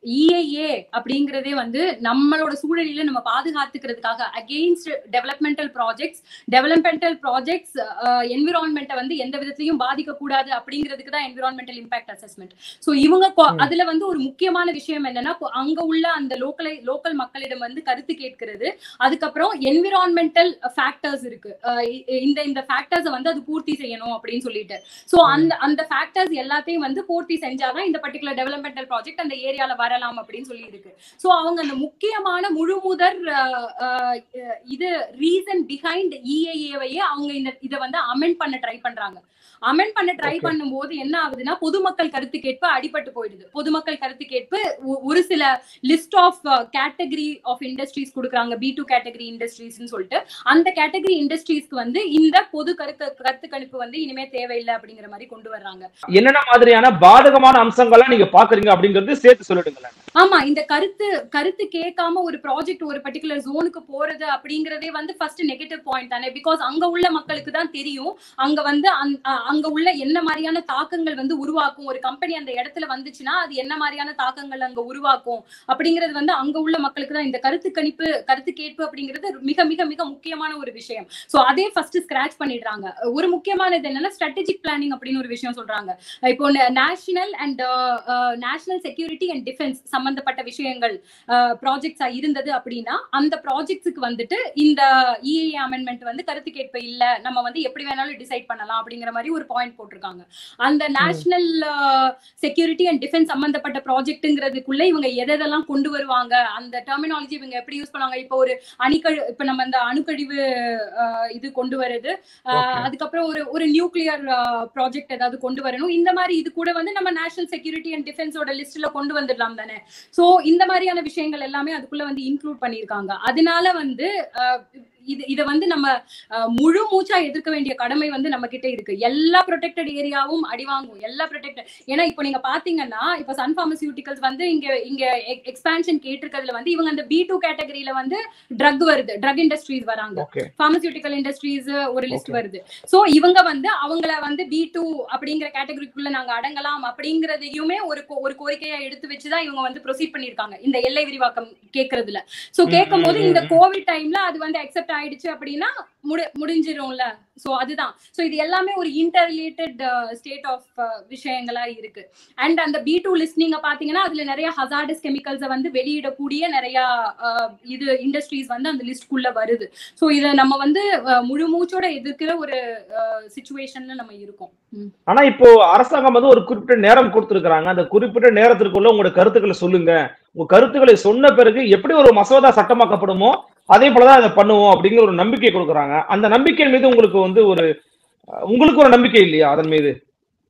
இஐஏ அப்படிங்கறதே வந்து நம்மளோட சூழலில நம்ம பாதுகாத்துக்கிறதுக்காக against developmental projects developmental projects என்விரான்மெண்ட்டை வந்து எந்த விதத்திலையும் பாதிக்க கூடாது அப்படிங்கிறதுக்கு தான் என்விரான்மெண்டல் இம்பாக்ட் அசஸ்மெண்ட் சோ இவங்க கொ- ம். அதுல வந்து ஒரு முக்கியமான விஷயம் என்னன்னா கொ- அங்க உள்ள அந்த லோக்கலை லோக்கல் மக்களிடம் வந்து கருத்து கேட்கிறது அதுக்கப்புறம் என்விரான்மெண்டல் ஃபேக்டர்ஸ் இருக்கு அஹ் இ- இந்த இந்த ஃபேக்டர்ஸை வந்து அது பூர்த்தி செய்யணும் அப்படின்னு சொல்லிட்டு சோ அந்த அந்த ஃபேக்டர்ஸ் எல்லாத்தையும் வந்து பூர்த்தி செஞ்சாதான் இந்த பர்டிகுலர் டெவலப்மெண்டல் ப்ராஜெக்ட் அந்த ஏரியால வரலாம் அப்படின்னு சொல்லி இருக்கு சோ அவங்க அந்த முக்கியமான முழு முதற் அஹ், அஹ், இது ரீசன் பிஹைண்ட் இஏஏவையே அவங்க இந்த இதை வந்து அமெண்ட் பண்ண ட்ரை பண்றாங்க அமெண்ட் பண்ண ட்ரை Okay. பண்ணும்போது என்ன ஆகுதுன்னா பொதுமக்கள் கருத்து கேட்பு அடிபட்டு போயிடுது பொதுமக்கள் கருத்து கேட்பு ஒ- ஒரு சில list of category of industries கொடுக்குறாங்க பி டூ கேட்டகரி இண்டஸ்ட்ரீஸ்னு சொல்லிட்டு அந்த கேட்டகரி இண்டஸ்ட்ரீஸ்க்கு வந்து இந்த பொது கருத்து கருத்து கணிப்பு வந்து இனிமே தேவையில்லை அப்படிங்கிற மாதிரி கொண்டு வர்றாங்க என்னென்ன மாதிரியான பாதகமான அம்சங்கள்லாம் நீங்க பாக்குறீங்க அப்படிங்கிறது சேர்த்து சொல்லிடுங்களேன் ஆமா இந்த கருத்து கருத்து கேட்காம ஒரு ப்ராஜெக்ட் ஒரு பர்டிகுலர் ஜோனுக்கு போறது அப்படிங்கறதே வந்து ஃபர்ஸ்ட் நெகட்டிவ் பாயிண்ட் தானே பிகாஸ் அங்க உள்ள மக்களுக்கு தான் தெரியும் அங்க வந்து அந்த- அ- அங்க உள்ள என்ன மாதிரியான தாக்கங்கள் வந்து உருவாக்கும் ஒரு கம்பெனி அந்த இடத்துல வந்துச்சுன்னா அது என்ன மாதிரியான தாக்கங்கள் அங்க உருவாக்கும் அப்படிங்கிறது வந்து அங்க உள்ள மக்களுக்கு தான் இந்த கருத்து கணிப்பு கருத்து கேட்பு அப்படிங்கிறது மிக மிக மிக முக்கியமான ஒரு விஷயம் சோ அதே ஃபர்ஸ்ட் ஸ்கிராச் பண்ணிடுறாங்க ஒரு முக்கியமானது என்னன்னா ஸ்ட்ராட்டஜிக் பிளானிங் அப்படின்னு ஒரு விஷயம் சொல்றாங்க இப்போ national and national security and defence சம்பந்தப்பட்ட விஷயங்கள் ப்ராஜெக்ட்ஸா இருந்தது அப்படின்னா அந்த ப்ராஜெக்ட்ஸுக்கு வந்துட்டு இந்த இஏ அமெண்ட்மெண்ட் வந்து கருத்து கேட்பு இல்ல நம்ம வந்து எப்படி வேணாலும் டிசைட் பண்ணலாம் அப்படிங்கிற மாதிரி ஒரு பாயிண்ட் போட்டிருக்காங்க அந்த நேஷனல் செக்யூரிட்டி அண்ட் டிஃபென்ஸ் சம்பந்தப்பட்ட ப்ராஜெக்ட்ங்கிறதுக்குள்ள இவங்க எதெல்லாம் கொண்டு வருவாங்க அந்த டெர்மினாலஜி இவங்க எப்படி யூஸ் பண்ணுவாங்க இப்போ ஒரு அணிக்கழு இப்ப நம்ம அந்த அணுக்கழிவு அஹ், இது கொண்டு வருது ஆஹ் Okay. அதுக்கப்புறம் ஒரு ஒரு நியூக்ளியர் ப்ராஜெக்ட் ஏதாவது கொண்டு வரணும் இந்த மாதிரி இது கூட வந்து நம்ம நேஷனல் செக்யூரிட்டி அண்ட் டிஃபென்ஸோட லிஸ்ட்ல கொண்டு வந்துடலாம் தானே சோ இந்த மாதிரியான விஷயங்கள் எல்லாமே அதுக்குள்ள வந்து இன்க்ளூட் பண்ணிருக்காங்க அதனால வந்து ஆஹ் இது இத வந்து நம்ம ஆஹ் முழு மூச்சா எதிர்க்க வேண்டிய கடமை வந்து நம்ம கிட்ட இருக்கு எல்லா ப்ரொடெக்டட் ஏரியாவும் அடி வாங்கும் எல்லா ப்ரொடெக்டட் ஏன்னா இப்போ நீங்க பாத்தீங்கன்னா இப்போ சன் பார்மசியூட்டிகல்ஸ் வந்து இங்க இங்க எக்ஸ்பான்ஷன் கேட்டிருக்கிறதுல வந்து இவங்க அந்த பி டூ கேட்டகரியில வந்து ட்ரக் வருது ட்ரக் இண்டஸ்ட்ரீஸ் வராங்க ஓகே பார்மசியூட்டிக்கல் இண்டஸ்ட்ரீஸ் ஒரு லிஸ்ட் Okay. வருது சோ இவங்க வந்து அவங்கள வந்து பி டூ அப்படிங்கிற கேட்டகரிக்குள்ள நாங்க அடங்கலாம் அப்படிங்கறதையுமே ஒரு கோ- ஒரு கோரிக்கையா எடுத்து வச்சுதான் இவங்க வந்து ப்ரொசீட் பண்ணிருக்காங்க இந்த எல்லை விரிவாக்கம் கேக்குறதுல சோ ம், கேட்கும் போது ம், இந்த ம். கோவிட் டைம்ல அது வந்து அக்செப்ட் ஆயிடுச்சு அப்படின்னா முடி முடிஞ்சிரும்ல சோ அதுதான் சோ இது எல்லாமே ஒரு இன்டர்ரிலேட்டட் ஸ்டேட் ஆஃப் விஷயங்களா இருக்கு அண்ட் அந்த பி டூ லிஸ்ட் நீங்க பாத்தீங்கன்னா அதுல நிறைய ஹசார்டஸ் கெமிக்கல்ஸை வந்து வெளியிடக்கூடிய நிறைய அஹ், இது இண்டஸ்ட்ரீஸ் வந்து அந்த லிஸ்ட்குள்ள வருது சோ இத நம்ம வந்து அஹ், முழு மூச்சோட எதிர்க்கிற ஒரு சுச்சுவேஷன்ல நம்ம இருக்கோம் ம். ஆனா இப்போ அரசாங்கம் வந்து ஒரு குறிப்பிட்ட நேரம் கொடுத்திருக்கிறாங்க அந்த குறிப்பிட்ட நேரத்திற்குள்ள உங்களோட கருத்துக்களை சொல்லுங்க உங்க கருத்துக்களை சொன்ன பிறகு எப்படி ஒரு மசோதா சட்டமாக்கப்படுமோ அதே போலதான் அதை பண்ணுவோம் அப்படிங்கிற ஒரு நம்பிக்கை கொடுக்குறாங்க அந்த நம்பிக்கை மீது உங்களுக்கு வந்து ஒரு அஹ், உங்களுக்கு ஒரு நம்பிக்கை இல்லையா அதன் மீது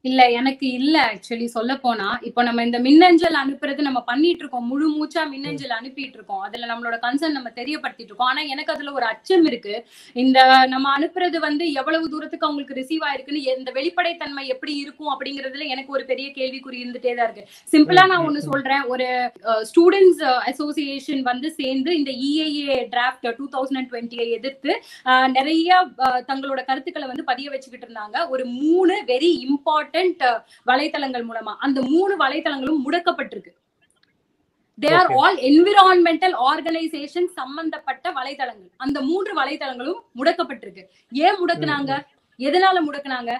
இல்ல எனக்கு இல்ல ஆக்சுவலி சொல்ல போனா இப்போ நம்ம இந்த மின்னஞ்சல் அனுப்புறது நம்ம பண்ணிட்டு இருக்கோம் முழு மூச்சா மின்னஞ்சல் அனுப்பிட்டு இருக்கோம் அதுல நம்மளோட கன்சர்ன் நம்ம தெரியப்படுத்திட்டு இருக்கோம் ஆனா எனக்கு அதுல ஒரு அச்சம் இருக்கு இந்த நம்ம அனுப்புறது வந்து எவ்வளவு தூரத்துக்கு அவங்களுக்கு ரிசீவ் ஆயிருக்குன்னு இந்த வெளிப்படைத்தன்மை எப்படி இருக்கும் அப்படிங்கறதுல எனக்கு ஒரு பெரிய கேள்விக்குறி இருந்துட்டே தான் இருக்கு சிம்பிளா நான் ஒண்ணு சொல்றேன் ஒரு ஸ்டூடெண்ட்ஸ் அசோசியேஷன் வந்து சேர்ந்து இந்த இஏஏ டிராஃப்ட் டூ தௌசண்ட் டுவெண்ட்டியை எதிர்த்து அஹ், நிறைய அஹ், தங்களோட கருத்துக்களை வந்து பதிய வச்சுக்கிட்டு இருந்தாங்க ஒரு மூணு வெரி இம்பார்ட்டன்ட் வலைத்தளங்கள் மூலமா அந்த மூணு வலைத்தளங்களும் முடக்கப்பட்டிருக்கு they are Okay. All environmental organisation சம்பந்தப்பட்ட வலைத்தளங்கள் அந்த மூன்று வலைத்தளங்களும் முடக்கப்பட்டிருக்கு ஏன் முடக்குனாங்க எதனால முடக்குனாங்க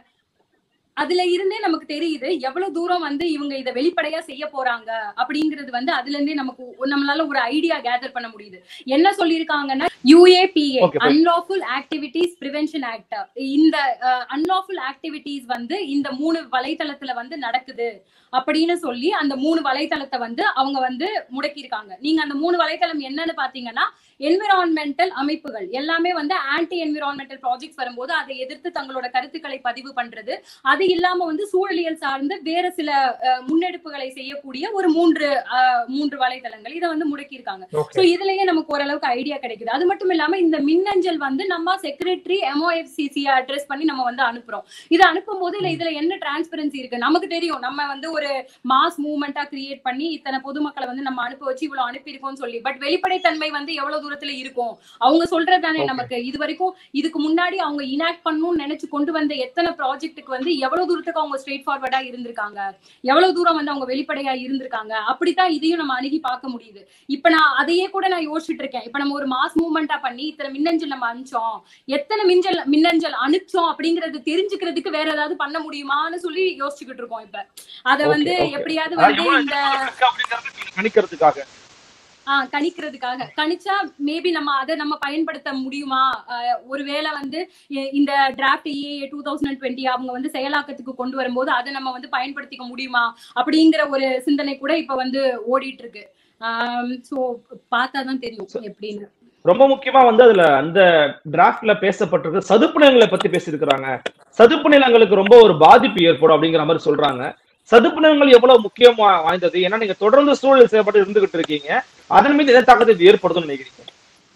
அதுல இருந்தே நமக்கு தெரியுது எவ்வளவு தூரம் வந்து இவங்க இதை வெளிப்படையா செய்ய போறாங்க அப்படிங்கிறது வந்து அதுல இருந்தே நமக்கு ஒ- நம்மளால ஒரு ஐடியா கேதர் பண்ண முடியுது என்ன சொல்லியிருக்காங்கன்னா UAPA Okay, fine. Unlawful activities prevention act இந்த அன்லாஃபுல் ஆக்டிவிட்டீஸ் வந்து இந்த மூணு வலைத்தளத்துல வந்து நடக்குது அப்படின்னு சொல்லி அந்த மூணு வலைத்தளத்தை வந்து அவங்க வந்து முடக்கியிருக்காங்க நீங்க அந்த மூணு வலைத்தளம் என்னன்னு பாத்தீங்கன்னா என்விரான்மெண்டல் அமைப்புகள் எல்லாமே வந்து ஆன்டி என்விரான்மெண்டல் ப்ராஜெக்ட்ஸ் வரும்போது அதை எதிர்த்து தங்களோட கருத்துக்களை பதிவு பண்றது அது இல்லாம வந்து சூழலியல் சார்ந்து வேற சில அஹ், முன்னெடுப்புகளை செய்யக்கூடிய ஒரு மூன்று அஹ், மூன்று வலைத்தளங்கள் இதை வந்து முடக்கியிருக்காங்க ஓகே சோ இதுலயே நமக்கு ஓரளவுக்கு ஐடியா கிடைக்குது அது மட்டும் இல்லாம இந்த மின்னஞ்சல் வந்து நம்ம செக்ரட்டரி எம்ஓஎஃப்சிசி அட்ரஸ் பண்ணி நம்ம வந்து அனுப்புறோம் இது அனுப்பும் போது இல்ல இதுல என்ன டிரான்ஸ்பரன்சி இருக்கு நமக்கு தெரியும் நம்ம வந்து ஒரு மாஸ் மூவ்மெண்டா கிரியேட் பண்ணி இத்தனை பொதுமக்களை வந்து நம்ம அனுப்ப வச்சு இவ்வளவு அனுப்பியிருக்கோம்னு சொல்லி பட் வெளிப்படைத்தன்மை வந்து எவ்வளவு தூரத்துல இருக்கும் அவங்க சொல்றது தானே Okay. நமக்கு இது வரைக்கும் இதுக்கு முன்னாடி அவங்க இனாக்ட் பண்ணணும்னு நினைச்சு கொண்டு வந்த எத்தனை ப்ராஜெக்ட்டுக்கு வந்து எவ்வளவு தூரத்துக்கு அவங்க ஸ்ட்ரெயிட் ஃபார்வர்டா இருந்திருக்காங்க எவ்வளவு தூரம் வந்து அவங்க வெளிப்படையா இருந்திருக்காங்க அப்படித்தான் இதையும் நம்ம அணுகி பார்க்க முடியுது இப்ப நான் அதையே கூட நான் யோசிச்சுட்டு இருக்கேன் இப்ப நம்ம ஒரு மாஸ் மூவ்மெண்டா பண்ணி இத்தனை மின்னஞ்சல் நம்ம அனுப்பிச்சோம் எத்தனை மின்னஞ்சல் மின்னஞ்சல் அனுப்பிச்சோம் அப்படிங்கறது தெரிஞ்சுக்கிறதுக்கு வேற ஏதாவது பண்ண முடியுமான்னு சொல்லி யோசிச்சுக்கிட்டு இருக்கோம் இப்ப அத Okay, வந்து okay. எப்படியாவது அதாவது வந்து எவ்வளவு இந்த எதிர்பார்ப்பு இருக்கு அப்படிங்கறத நீங்க கணிக்கிறதுக்காக ஆஹ் கணிக்கிறதுக்காக கணிச்சா மேபி நம்ம அதை நம்ம பயன்படுத்த முடியுமா ஆஹ் ஒருவேளை வந்து இ- இந்த draft EIA two thousand twenty அவங்க வந்து செயலாக்கத்துக்கு கொண்டு வரும்போது அதை நம்ம வந்து பயன்படுத்திக்க முடியுமா அப்படிங்கிற ஒரு சிந்தனை கூட இப்ப வந்து ஓடிட்டு இருக்கு சோ பார்த்தாதான் தெரியும் எப்படின்னு ரொம்ப முக்கியமா வந்து அதுல அந்த டிராஃப்ட்ல பேசப்பட்டிருக்கு சதுப்பு நிலங்களை பத்தி பேசியிருக்கிறாங்க சதுப்பு நிலங்களுக்கு ரொம்ப ஒரு பாதிப்பு ஏற்படும் அப்படிங்கிற மாதிரி சொல்றாங்க சதுப்பு நிலங்கள் எவ்வளவு முக்கியம் வா- வாய்ந்தது ஏன்னா நீங்க தொடர்ந்து சூழல் செய்யப்பட்டு இருந்துகிட்டு இருக்கீங்க அதன் மீது என்ன தாக்கத்தை இது ஏற்படுத்தும்னு நினைக்கிறீங்க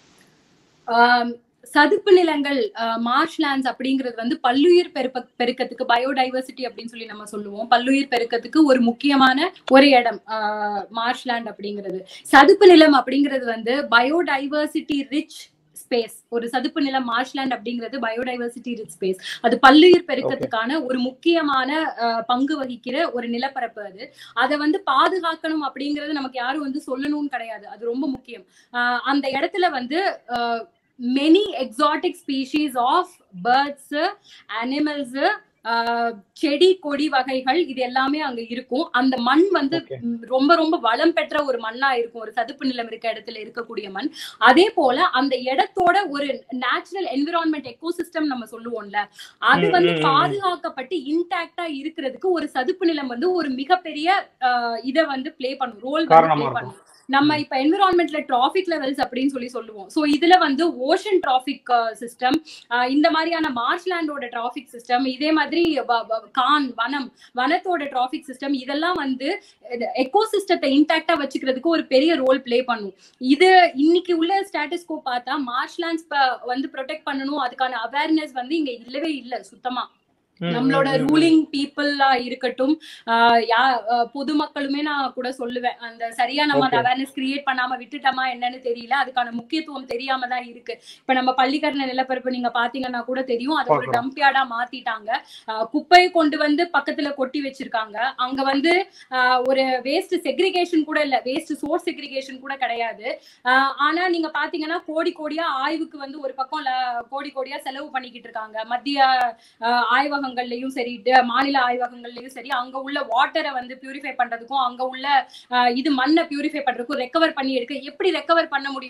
ஆம், சதுப்பு நிலங்கள் மார்ஷ் லேண்ட்ஸ் அப்படிங்கிறது வந்து பல்லுயிர் பெருக்க பெருக்கத்துக்கு பயோடைவர்சிட்டி அப்படின்னு சொல்லி நம்ம சொல்லுவோம் பல்லுயிர் பெருக்கத்துக்கு ஒரு முக்கியமான ஒரு இடம் மார்ஷ் லேண்ட் அப்படிங்கிறது சதுப்பு நிலம் அப்படிங்கிறது வந்து பயோடைவர்சிட்டி ரிச் ஸ்பேஸ் ஒரு சதுப்பு நிலம் மார்ஷ்லேண்ட் அப்படிங்கிறது பயோடைவர்சிட்டி ரிச் ஸ்பேஸ் அது பல்லுயிர் பெருக்கத்துக்கான ஒரு முக்கியமான அஹ், பங்கு வகிக்கிற ஒரு நிலப்பரப்பு அது அதை வந்து பாதுகாக்கணும் அப்படிங்கிறது நமக்கு யாரும் வந்து சொல்லணும்னு கிடையாது அது ரொம்ப முக்கியம் அஹ், அந்த இடத்துல வந்து many exotic species of birds animals செடி கொடி வகைகள் இது எல்லாமே அங்க இருக்கும் அந்த மண் வந்து Okay. ம், ரொம்ப ரொம்ப வளம் பெற்ற ஒரு மண்ணா இருக்கும் ஒரு சதுப்பு நிலம் இருக்க இடத்துல இருக்கக்கூடிய மண் அதே போல அந்த இடத்தோட ஒரு நேச்சுரல் என்விரான்மெண்ட் எக்கோசிஸ்டம் நம்ம சொல்லுவோம்ல அது ம், வந்து ம், ம். பாதுகாக்கப்பட்டு இன்டாக்டா இருக்கிறதுக்கு ஒரு சதுப்பு நிலம் வந்து ஒரு மிகப்பெரிய அஹ், இத வந்து ப்ளே பண்ணும் ரோல் காரணமா ப்ளே இருக்கும். பண்ணும் நம்ம இப்ப என்விரான்மெண்ட்ல டிராபிக் லெவல்ஸ் அப்படின்னு சொல்லி சொல்லுவோம் சோ இதுல வந்து ஓஷன் டிராபிக் சிஸ்டம் இந்த மாதிரியான மார்ஷ்லாண்டோட டிராபிக் சிஸ்டம் இதே மாதிரி வ- வ- கான் வனம் வனத்தோட டிராபிக் சிஸ்டம் இதெல்லாம் வந்து எக்கோசிஸ்டத்தை இன்டாக்டா வச்சுக்கிறதுக்கு ஒரு பெரிய ரோல் ப்ளே பண்ணும் இது இன்னைக்கு உள்ள ஸ்டேட்டஸ்கோ பார்த்தா மார்ஷ்லாண்ட்ஸ் வந்து ப்ரொடெக்ட் பண்ணணும் அதுக்கான அவேர்னஸ் வந்து இங்க இல்லவே இல்ல சுத்தமா ம், நம்மளோட ம், ம், ம். ரூலிங் பீப்புளா இருக்கட்டும் ஆஹ் யா- ஆஹ் பொதுமக்களுமே நான் கூட சொல்லுவேன் அந்த சரியா நம்ம அந்த Okay. அவேர்னஸ் கிரியேட் பண்ணாம விட்டுட்டோமா என்னன்னு தெரியல அதுக்கான முக்கியத்துவம் தெரியாம தான் இருக்கு இப்ப நம்ம பள்ளிக்கரண நிலப்பரப்பு நீங்க பாத்தீங்கன்னா கூட தெரியும் அது ஒரு பார்க்கலாம். டம்ப் யார்டா மாத்திட்டாங்க ஆஹ் குப்பையை கொண்டு வந்து பக்கத்துல கொட்டி வச்சிருக்காங்க அங்க வந்து ஆஹ் ஒரு வேஸ்ட் செக்ரிகேஷன் கூட இல்ல வேஸ்ட் சோர்ஸ் செக்ரிகேஷன் கூட கிடையாது ஆஹ் ஆனா நீங்க பாத்தீங்கன்னா கோடி கோடியா ஆய்வுக்கு வந்து ஒரு பக்கம் ல- கோடி கோடியா செலவு பண்ணிக்கிட்டு இருக்காங்க மத்திய ஆஹ் ஆய்வகங்கள்லயும் சரி ட- மாநில ஆய்வகங்கள்லயும் சரி அங்க உள்ள வாட்டரை வந்து பியூரிஃபை பண்றதுக்கும் அங்க உள்ள ஆஹ் இது மண்ணை பியூரிஃபை பண்றதுக்கும் ரெக்கவர் பண்ணி எடுக்க எப்படி ரெக்கவர் பண்ண முடியும்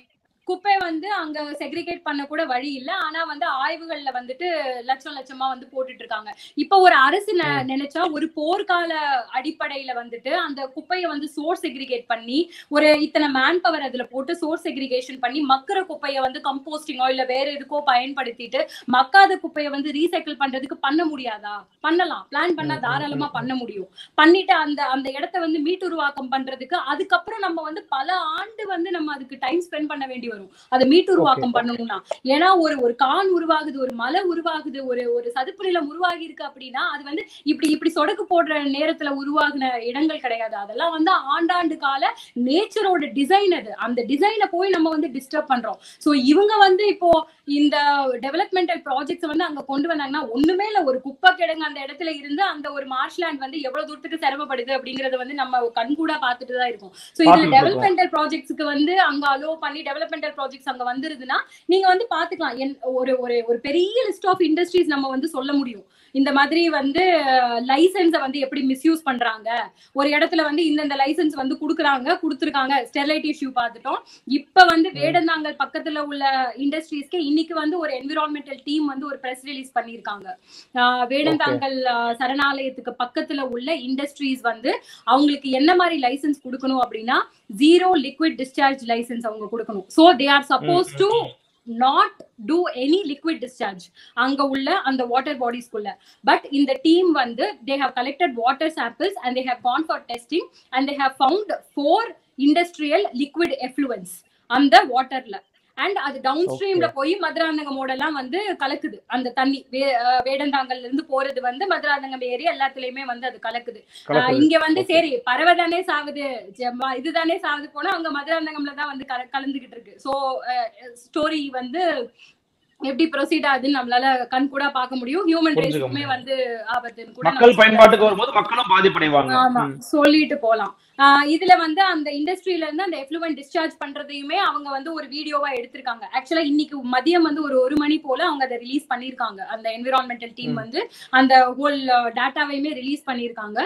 குப்பை வந்து அங்க செக்ரிகேட் பண்ண கூட வழி இல்ல ஆனா வந்து ஆய்வுகள்ல வந்துட்டு லட்சம் லட்சமா வந்து போட்டுட்டு இருக்காங்க இப்ப ஒரு அரசு நெ- ம். நினைச்சா ஒரு போர்க்கால அடிப்படையில வந்துட்டு அந்த குப்பையை வந்து சோர்ஸ் செக்ரிகேட் பண்ணி ஒரு இத்தனை மேன் பவர் அதுல போட்டு சோர்ஸ் செக்ரிகேஷன் பண்ணி மக்கிற குப்பையை வந்து கம்போஸ்டிங்கோ இல்ல வேற எதுக்கோ பயன்படுத்திட்டு மக்காத குப்பையை வந்து ரீசைக்கிள் பண்றதுக்கு பண்ண முடியாதா பண்ணலாம் பிளான் பண்ணா ம், ம், தாராளமா ம். பண்ண முடியும் பண்ணிட்டு அந்த அந்த இடத்த வந்து மீட்டுருவாக்கம் பண்றதுக்கு அதுக்கப்புறம் நம்ம வந்து பல ஆண்டு வந்து நம்ம அதுக்கு டைம் ஸ்பெண்ட் பண்ண வேண்டி வரும் அதை மீட்டுருவாக்கம் பண்ணணும்னா ஏன்னா ஒரு ஒரு கான் உருவாகுது ஒரு மலை உருவாகுது ஒரு ஒரு சதுப்பு நிலம் உருவாகி இருக்கு அப்படின்னா அது வந்து இப்படி இப்படி சொடக்கு போடுற நேரத்துல உருவாகின இடங்கள் கிடையாது அதெல்லாம் வந்து ஆண்டாண்டு கால நேச்சரோட டிசைன் அது அந்த டிசைனை போய் நம்ம வந்து டிஸ்டர்ப் பண்றோம் சோ இவங்க வந்து இப்போ இந்த டெவலப்மெண்டல் ப்ராஜெக்ட்ஸ் வந்து அங்க கொண்டு வந்தாங்கன்னா ஒண்ணுமே இல்ல ஒரு குப்பை கிடங்கு அந்த இடத்துல இருந்து அந்த ஒரு மார்ஷ்லேண்ட் வந்து எவ்வளவு தூரத்துக்கு சிரமப்படுது அப்படிங்கறத வந்து நம்ம கண்கூடா பார்த்துட்டு தான் இருக்கோம் சோ இதுல பார்த்துட்டு இருக்கோம். டெவலப்மெண்டல் ப்ராஜெக்ட்ஸ்க்கு வந்து அங்க அலோ பண்ணி டெவலப்மெண்டல் ப்ராஜெக்ட்ஸ் அங்க வந்துருதுன்னா நீங்க வந்து பாத்துக்கலாம் என்- ஒரு ஒரு ஒரு பெரிய லிஸ்ட் ஆஃப் இண்டஸ்ட்ரீஸ் நம்ம வந்து சொல்ல முடியும் இந்த மாதிரி வந்து லைசன்ஸை வந்து எப்படி மிஸ்யூஸ் பண்றாங்க ஒரு இடத்துல வந்து இந்தந்த லைசன்ஸ் வந்து குடுக்குறாங்க கொடுத்துருக்காங்க ஸ்டெர்லைட் இஷ்யூ பார்த்துட்டோம் இப்ப வந்து வேடந்தாங்கல் பக்கத்துல உள்ள இண்டஸ்ட்ரீஸ்க்கு இன்னைக்கு வந்து ஒரு என்விரான்மெண்டல் டீம் வந்து ஒரு பிரஸ் ரிலீஸ் பண்ணிருக்காங்க ஆஹ் வேடந்தாங்கல் ஆஹ் சரணாலயத்துக்கு பக்கத்துல உள்ள இண்டஸ்ட்ரீஸ் வந்து அவங்களுக்கு என்ன மாதிரி லைசன்ஸ் கொடுக்கணும் அப்படின்னா ஜீரோ லிக்விட் டிஸ்சார்ஜ் லைசன்ஸ் அவங்க கொடுக்கணும் so they are suppose to not do any liquid discharge அங்க உள்ள அந்த வாட்டர் பாடிஸ்குள்ள பட் இந்த டீம் வந்து they have collected water samples and they have gone for testing and they have found four industrial liquid effluents அந்த வாட்டர்ல and அது down ஸ்ட்ரீம்ல போய் மதுராந்தகமோட எல்லாம் வந்து கலக்குது அந்த தண்ணி வே- அஹ் வேடந்தாங்கல்ல இருந்து போறது வந்து மதுராந்தகம் ஏரி எல்லாத்துலயுமே வந்து அது கலக்குது ஆஹ் கலக்குது. இங்க வந்து Okay. சரி பறவை தானே சாவுது ஜெம்மா இதுதானே சாவுது போனா அங்க மதுராந்தகம்ல தான் வந்து கல- கலந்துகிட்டு இருக்கு சோ ஸ்டோரி வந்து எப்படி ப்ரொசீட் ஆகுதுன்னு நம்மளால கண் கூட பார்க்க முடியும் ஹியூமன் புரிஞ்சுக்க ரைட்ஸ்க்குமே முடியும். வந்து ஆபத்துன்னு கூட மக்கள் நம்ம பயன்பாட்டுக்கு வரும்போது மக்களும் பாதிப்படைவாங்க ஆமா ம். சொல்லிட்டு போலாம் ஆஹ் இதுல வந்து அந்த இண்டஸ்ட்ரியில இருந்து அந்த எஃப்ளூவன் டிஸ்சார்ஜ் பண்றதையுமே அவங்க வந்து ஒரு வீடியோவா எடுத்திருக்காங்க ஆக்சுவலா இன்னைக்கு மதியம் வந்து ஒரு ஒரு மணி போல அவங்க அதை ரிலீஸ் பண்ணிருக்காங்க அந்த என்விரான்மெண்டல் டீம் ம். வந்து அந்த ஹோல் டேட்டாவையுமே ரிலீஸ் பண்ணிருக்காங்க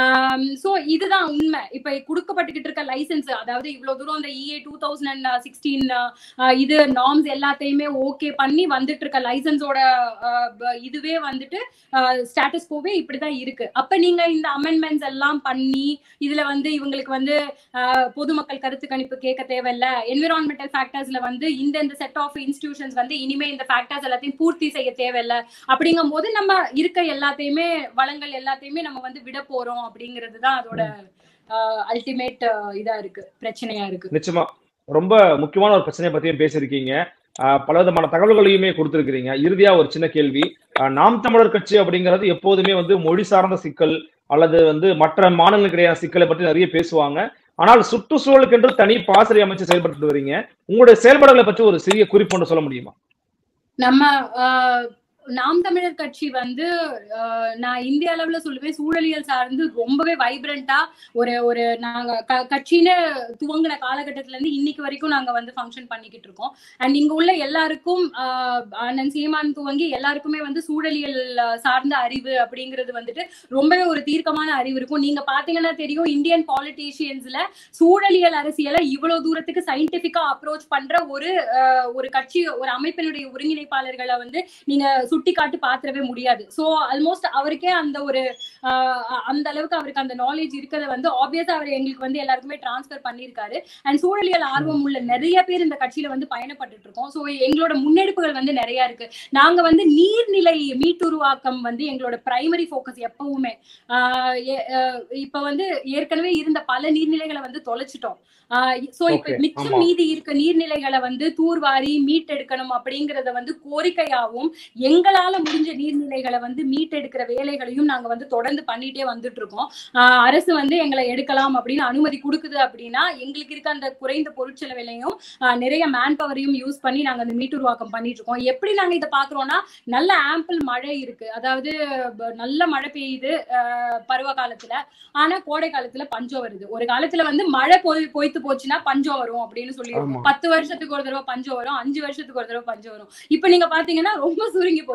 சோ இதுதான் உண்மை இப்ப கொடுக்கப்பட்டுக்கிட்டு இருக்க லைசன்ஸ் அதாவது இவ்வளவு தூரம் அந்த இஏ டூ தௌசண்ட் சிக்ஸ்டீன் இது நார்ம்ஸ் எல்லாத்தையுமே ஓகே பண்ணி வந்துட்டு இருக்க லைசன்ஸோட இதுவே வந்துட்டு ஸ்டேட்டஸ் கோவே இப்படிதான் இருக்கு அப்ப நீங்க இந்த அமெண்ட்மெண்ட்ஸ் எல்லாம் பண்ணி இதுல வந்து இவங்களுக்கு வந்து ஆஹ், பொதுமக்கள் கருத்து கணிப்பு கேட்க தேவையில்ல என்விரான்மெண்டல் ஃபேக்டர்ஸ்ல வந்து இந்த இந்த செட் ஆஃப் இன்ஸ்டிடியூஷன்ஸ் வந்து இனிமே இந்த ஃபேக்டர்ஸ் எல்லாத்தையும் பூர்த்தி செய்ய தேவையில்ல அப்படிங்கும் போது நம்ம இருக்க எல்லாத்தையுமே வளங்கள் எல்லாத்தையுமே நம்ம வந்து விட போறோம் அப்படிங்கிறது தான் அதோட அல்டிமேட் இதா இருக்கு பிரச்சனையா இருக்கு நிச்சயமா ரொம்ப முக்கியமான ஒரு பிரச்சனையை பத்தியும் பேசியிருக்கீங்க ஆஹ் பல விதமான தகவல்களையுமே கொடுத்திருக்கிறீங்க இறுதியா ஒரு சின்ன கேள்வி ஆஹ் நாம் தமிழர் கட்சி அப்படிங்கிறது எப்போதுமே வந்து மொழி சார்ந்த சிக்கல் அல்லது வந்து மற்ற மாநிலங்களுக்கு இடையான சிக்கலை பற்றி நிறைய பேசுவாங்க ஆனால் சுற்றுச்சூழலுக்கு என்று தனி பாசறை அமைச்சு செயல்பட்டு வரீங்க உங்களுடைய செயல்பாடுகளை பற்றி ஒரு சிறிய குறிப்பு ஒன்று சொல்ல முடியுமா நம்ம ஆஹ், நாம் தமிழர் கட்சி வந்து ஆஹ், நான் இந்திய அளவுல சொல்லுவேன் சூழலியல் சார்ந்து ரொம்பவே வைப்ரண்டா ஒரு ஒரு நாங்க க- கட்சின்னு துவங்கின காலகட்டத்துல இருந்து இன்னைக்கு வரைக்கும் நாங்க வந்து ஃபங்க்ஷன் பண்ணிக்கிட்டு இருக்கோம் அண்ட் இங்க உள்ள எல்லாருக்கும் ஆஹ், அண்ணன் சீமான் துவங்கி எல்லாருக்குமே வந்து சூழலியல் ஆஹ், சார்ந்த அறிவு அப்படிங்கிறது வந்துட்டு ரொம்பவே ஒரு தீர்க்கமான அறிவு இருக்கும் நீங்க பாத்தீங்கன்னா தெரியும் இந்தியன் பாலிட்டிஷியன்ஸ்ல சூழலியல் அரசியலை இவ்வளவு தூரத்துக்கு சயின்டிபிக்கா அப்ரோச் பண்ற ஒரு ஆஹ், ஒரு கட்சி ஒரு அமைப்பினுடைய ஒருங்கிணைப்பாளர்களை வந்து நீங்க சுட்டி காட்டு பாத்திரவே முடியாது சோ ஆல்மோஸ்ட் அவருக்கே அந்த ஒரு ஆஹ், அந்த அளவுக்கு அவருக்கு அந்த நாலேஜ் இருக்கிறத வந்து ஆப்வியஸா அவர் எங்களுக்கு வந்து எல்லாருக்குமே டிரான்ஸ்ஃபர் பண்ணியிருக்காரு அண்ட் சூழலியல் ஆர்வம் உள்ள நிறைய பேர் இந்த கட்சியில வந்து பயணப்பட்டுட்டு இருக்கோம் சோ எங்களோட முன்னெடுப்புகள் வந்து நிறைய இருக்கு நாங்க வந்து நீர்நிலை மீட்டுருவாக்கம் வந்து எங்களோட பிரைமரி ஃபோக்கஸ் எப்பவுமே ஆஹ் எ- ஆஹ் இப்ப வந்து ஏற்கனவே இருந்த பல நீர்நிலைகளை வந்து தொலைச்சிட்டோம் சோ இப்ப Okay, மிச்சம் ஆமா. மீதி இருக்க நீர்நிலைகளை வந்து தூர்வாரி மீட்டெடுக்கணும் அப்படிங்கறத வந்து கோரிக்கையாவும் எங்களால முடிஞ்ச நீர்நிலைகளை வந்து மீட்டெடுக்கிற வேலைகளையும் நாங்க வந்து தொடர்ந்து பண்ணிட்டே வந்துட்டு இருக்கோம் ஆஹ் அரசு வந்து எங்களை எடுக்கலாம் அப்படின்னு அனுமதி கொடுக்குது அப்படின்னா எங்களுக்கு இருக்க அந்த குறைந்த பொருட்செலவிலையும் ஆஹ் நிறைய மேன் பவரையும் யூஸ் பண்ணி நாங்க அந்த மீட்டுருவாக்கம் பண்ணிட்டு இருக்கோம் எப்படி நாங்க இதை பாக்குறோம்னா நல்ல ஆம்பிள் மழை இருக்கு அதாவது ப- நல்ல மழை பெய்யுது ஆஹ் பருவ காலத்துல ஆனா கோடை காலத்துல பஞ்சம் வருது ஒரு காலத்துல வந்து மழை போய் பொய்த்து போச்சுன்னா பஞ்சம் வரும் அப்படின்னு சொல்லி ஆமா. பத்து வருஷத்துக்கு ஒரு தடவை பஞ்சம் வரும் அஞ்சு வருஷத்துக்கு ஒரு தடவை பஞ்சம் வரும் இப்ப நீங்க பாத்தீங்கன்னா ரொம்ப சுருங்கி போச்சு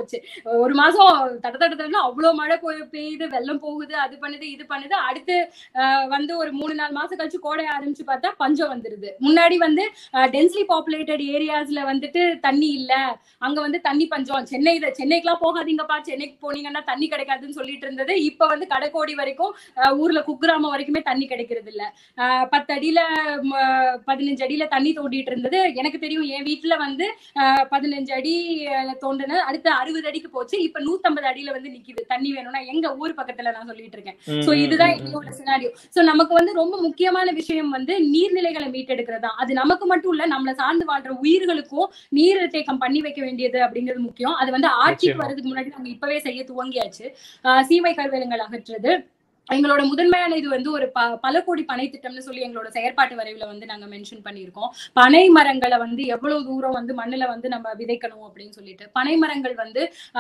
போச்சு ஒரு மாசம் தட தட தடன்னு அவ்வளவு மழை போய் பெய்யுது வெள்ளம் போகுது அது பண்ணுது இது பண்ணுது அடுத்து ஆஹ் வந்து ஒரு மூணு நாலு மாசம் கழிச்சு கோடை ஆரம்பிச்சு பார்த்தா பஞ்சம் வந்துருது முன்னாடி வந்து டென்ஸ்லி பாப்புலேட்டட் ஏரியாஸ்ல வந்துட்டு தண்ணி இல்ல அங்க வந்து தண்ணி பஞ்சம் சென்னை சென்னைக்குலாம் போகாதீங்கப்பா சென்னைக்கு போனீங்கன்னா தண்ணி கிடைக்காதுன்னு சொல்லிட்டு இருந்தது இப்ப வந்து கடைக்கோடி வரைக்கும் ஆஹ் ஊர்ல குக்கிராமம் வரைக்குமே தண்ணி கிடைக்கிறது இல்ல ஆஹ் பத்து அடியில ம, பதினஞ்சு அடியில தண்ணி தோண்டிட்டு இருந்தது எனக்கு தெரியும் என் வீட்டுல வந்து ஆஹ் பதினஞ்சு அடி அஹ், தோண்டுன அடுத்து அறுபது அடிக்கு போச்சு இப்ப நூத்தம்பது அடியில வந்து நிக்குது தண்ணி வேணும்னா எங்க ஊர் பக்கத்துல நான் சொல்லிட்டு இருக்கேன் ம், சோ ம், இதுதான் ம், ம். என்னோட சினாரியோ சோ நமக்கு வந்து ரொம்ப முக்கியமான விஷயம் வந்து நீர்நிலைகளை மீட்டெடுக்கிறது தான் அது நமக்கு மட்டும் இல்ல நம்மள சார்ந்து வாழ்ற உயிர்களுக்கும் நீர் தேக்கம் பண்ணி வைக்க வேண்டியது அப்படிங்கிறது முக்கியம் அது வந்து ஆட்சிக்கு நிச்சயமா. வர்றதுக்கு முன்னாடி நாங்க இப்பவே செய்ய துவங்கியாச்சு ஆஹ் சீமை கருவேலங்கள் அகற்றுறது எங்களோட முதன்மையான இது வந்து ஒரு ப பல கோடி பனை திட்டம்னு சொல்லி எங்களோட செயற்பாட்டு வரைவுல வந்து நாங்க மென்ஷன் பண்ணியிருக்கோம் பனை மரங்களை வந்து எவ்வளவு தூரம் வந்து மண்ணுல வந்து நம்ம விதைக்கணும் அப்படின்னு சொல்லிட்டு பனை மரங்கள் வந்து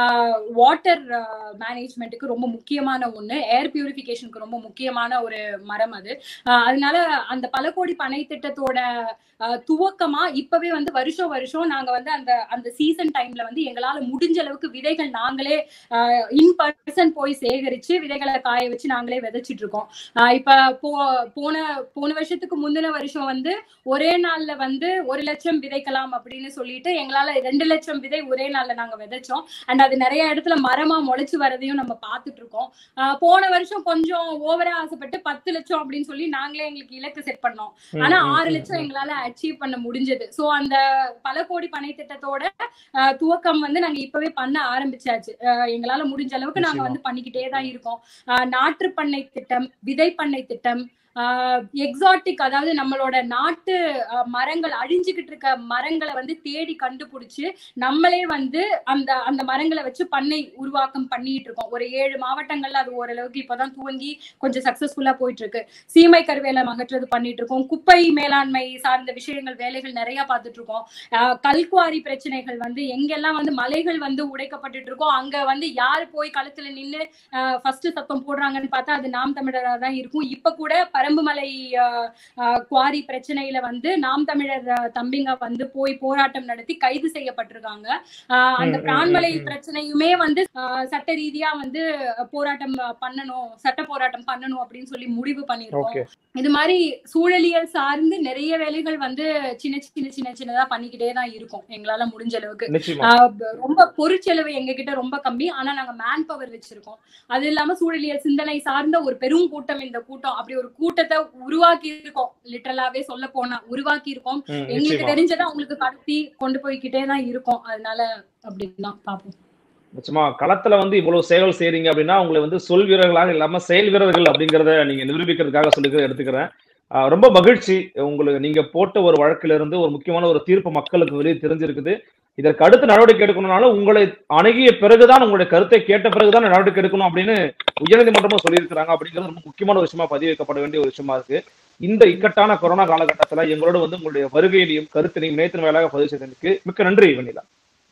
வாட்டர் மேனேஜ்மெண்ட்டுக்கு ரொம்ப முக்கியமான ஒண்ணு ஏர் பியூரிஃபிகேஷனுக்கு ரொம்ப முக்கியமான ஒரு மரம் அது ஆஹ் அதனால அந்த பல கோடி பனை திட்டத்தோட ஆஹ் துவக்கமா இப்பவே வந்து வருஷம் வருஷம் நாங்க வந்து அந்த அந்த சீசன் டைம்ல வந்து எங்களால முடிஞ்ச அளவுக்கு விதைகள் நாங்களே இன் பர்சன் போய் சேகரிச்சு விதைகளை காய வச்சு நாங்களே விதைச்சிட்டு இருக்கோம் ஆஹ் இப்ப போ போன போன வருஷத்துக்கு முந்தின வருஷம் வந்து ஒரே நாள்ல வந்து ஒரு லட்சம் விதைக்கலாம் அப்படின்னு சொல்லிட்டு எங்களால ரெண்டு லட்சம் விதை ஒரே நாள்ல நாங்க விதைச்சோம் அண்ட் அது நிறைய இடத்துல மரமா முளைச்சு வரதையும் நம்ம பார்த்துட்டு இருக்கோம் ஆஹ் போன வருஷம் கொஞ்சம் ஓவரா ஆசைப்பட்டு பத்து லட்சம் அப்படின்னு சொல்லி நாங்களே எங்களுக்கு இலக்கு செட் பண்ணோம் ம், ஆனா ம், ஆறு ம், லட்சம் ம். எங்களால அச்சீவ் பண்ண முடிஞ்சது சோ அந்த பல கோடி பனை திட்டத்தோட ஆஹ் துவக்கம் வந்து நாங்க இப்பவே பண்ண ஆரம்பிச்சாச்சு ஆஹ் எங்களால முடிஞ்ச அளவுக்கு நாங்க நிச்சயமா. வந்து பண்ணிக்கிட்டே தான் இருக்கோம் ஆஹ் நாற்று பண்ணை திட்டம் விதை பண்ணை திட்டம் எக்ஸாட்டிக் அதாவது நம்மளோட நாட்டு ஆஹ் மரங்கள் அழிஞ்சுகிட்டு இருக்க மரங்களை வந்து தேடி கண்டுபிடிச்சு நம்மளே வந்து அந்த அந்த மரங்களை வச்சு பண்ணை உருவாக்கம் பண்ணிட்டு இருக்கோம் ஒரு ஏழு மாவட்டங்கள்ல அது ஓரளவுக்கு இப்பதான் துவங்கி கொஞ்சம் சக்சஸ்ஃபுல்லா போயிட்டு இருக்கு சீமை கருவேலம் அகற்றுறது பண்ணிட்டு இருக்கோம் குப்பை மேலாண்மை சார்ந்த விஷயங்கள் வேலைகள் நிறைய பார்த்துட்டு இருக்கோம் ஆஹ் கல்குவாரி பிரச்சனைகள் வந்து எங்கெல்லாம் வந்து மலைகள் வந்து உடைக்கப்பட்டுட்டு இருக்கோ அங்க வந்து யார் போய் களத்துல நின்னு ஃபர்ஸ்ட் சத்தம் போடுறாங்கன்னு பார்த்தா அது நாம் தமிழரா தான் இருக்கும் இப்ப கூட பரம்புமலை ஆஹ், ஆஹ், குவாரி பிரச்சனையில வந்து நாம் தமிழர் ஆஹ், தம்பிங்க வந்து போய் போராட்டம் நடத்தி கைது செய்யப்பட்டிருக்காங்க ஆஹ், அந்த ம், ம், பிரான்மலை ம், ம். பிரச்சனையுமே வந்து ஆஹ், சட்ட ரீதியா வந்து போராட்டம் பண்ணணும் சட்ட போராட்டம் பண்ணணும் அப்படின்னு சொல்லி முடிவு பண்ணிருக்கோம் ஓகே இது மாதிரி சூழலியல் சார்ந்து நிறைய வேலைகள் வந்து சின்ன சின்ன சின்ன சின்னதா பண்ணிக்கிட்டே தான் இருக்கும் எங்களால முடிஞ்ச அளவுக்கு நிச்சயமா ஆஹ் ப- ரொம்ப பொருட்செலவு எங்க கிட்ட ரொம்ப கம்மி ஆனா நாங்க மேன் பவர் வச்சிருக்கோம் அது இல்லாம சூழலியல் சிந்தனை சார்ந்த ஒரு பெரும் கூட்டம் இந்த கூட்டம் அப்படி ஒரு கூட்டத்தை உருவாக்கி இருக்கோம் லிட்டரலாவே சொல்ல போனா உருவாக்கி இருக்கோம் ம், எங்களுக்கு நிச்சயமா தெரிஞ்சதை அவங்களுக்கு கடத்தி கொண்டு போய்கிட்டே தான் இருக்கோம் அதனால அப்படிதான் பாப்போம் நிச்சயமா களத்துல வந்து இவ்வளவு செயல் செய்றீங்க அப்படின்னா உங்களை வந்து சொல் வீரர்களாக இல்லாம செயல் வீரர்கள் அப்படிங்கறத நீங்க நிரூபிக்கிறதுக்காக சொல்லிக்கிறத எடுத்துக்கிறேன் ஆஹ் ரொம்ப மகிழ்ச்சி உங்களுக்கு நீங்க போட்ட ஒரு வழக்கில இருந்து ஒரு முக்கியமான ஒரு தீர்ப்பு மக்களுக்கு வெளியே தெரிஞ்சிருக்குது இதற்கு அடுத்து நடவடிக்கை எடுக்கணும்னாலும் உங்களை அணுகிய பிறகுதான் உங்களுடைய கருத்தை கேட்ட பிறகுதான் நடவடிக்கை எடுக்கணும் அப்படின்னு உயர்நீதிமன்றமும் சொல்லியிருக்கிறாங்க அப்படிங்கிறது ரொம்ப முக்கியமான ஒரு விஷயமா பதிவு வைக்கப்பட வேண்டிய ஒரு விஷயமா இருக்கு இந்த இக்கட்டான கொரோனா காலகட்டத்துல எங்களோட வந்து உங்களுடைய வருகையிலையும் கருத்தினையும் நேற்று வேலையாக பதிவு செய்ததற்கு மிக்க நன்றி வெண்ணிலா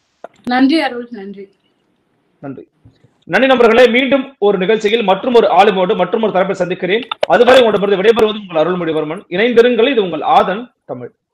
நன்றி அருள் நன்றி நன்றி நன்றி நண்பர்களே மீண்டும் ஒரு நிகழ்ச்சியில் மற்றும் ஒரு ஆளுமோடு மற்றும் ஒரு தரப்பை சந்திக்கிறேன் அதுவரை உங்களிடமிருந்து விடைபெறுவது உங்கள் அருள்மொழிவர்மன் இணைந்திருங்கள் இது உங்கள் ஆதன் தமிழ்